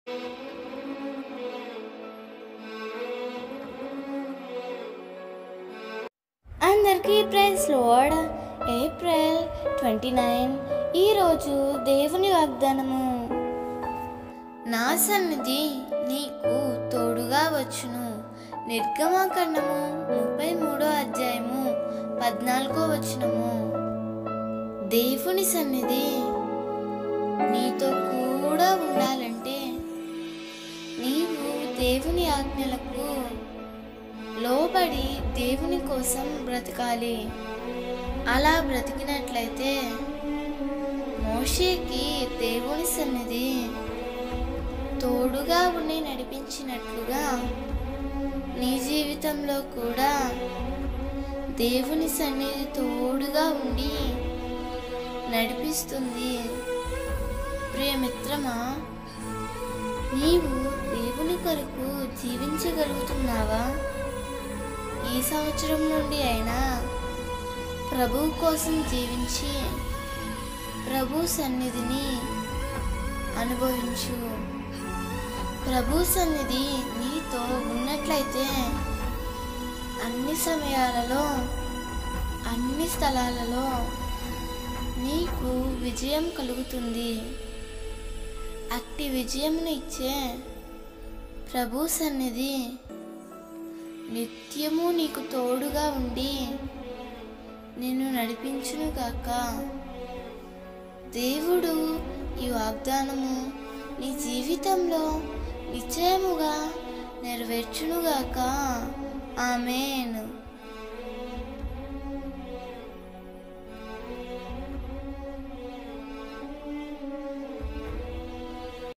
అందరికీ praise lord April twenty nine ఈరోజు దేవుని వాగ్దానము నా సన్నిధి నీకు తోడుగా వచ్చును నిర్గమాకాండము ముప్పై మూడో అధ్యాయము పద్నాలుగో వచనము దేవుని సన్నిధి నీతో కూడా ఉండాలంటే నీవు దేవుని ఆజ్ఞలకు లోబడి దేవుని కోసం బ్రతకాలి అలా బ్రతికినట్లయితే మోషేకి దేవుని సన్నిధి తోడుగా ఉండి నడిపించినట్లుగా నీ జీవితంలో కూడా దేవుని సన్నిధి తోడుగా ఉండి నడిపిస్తుంది ప్రియమిత్రమా నీవు దేవుని కొరకు జీవించగలుగుతున్నావా ఈ సంవత్సరం నుండి అయినా ప్రభు కోసం జీవించి ప్రభు సన్నిధిని అనుభవించు ప్రభు సన్నిధి నీతో ఉన్నట్లయితే అన్ని సమయాలలో అన్ని స్థలాలలో నీకు విజయం కలుగుతుంది అట్టి విజయమును ఇచ్చే ప్రభు సన్నిధి నిత్యము నీకు తోడుగా ఉండి నిన్ను నడిపించును గాక దేవుడు ఈ వాగ్దానము నీ జీవితంలో నిశ్చయముగా నెరవేర్చునుగాక ఆమెను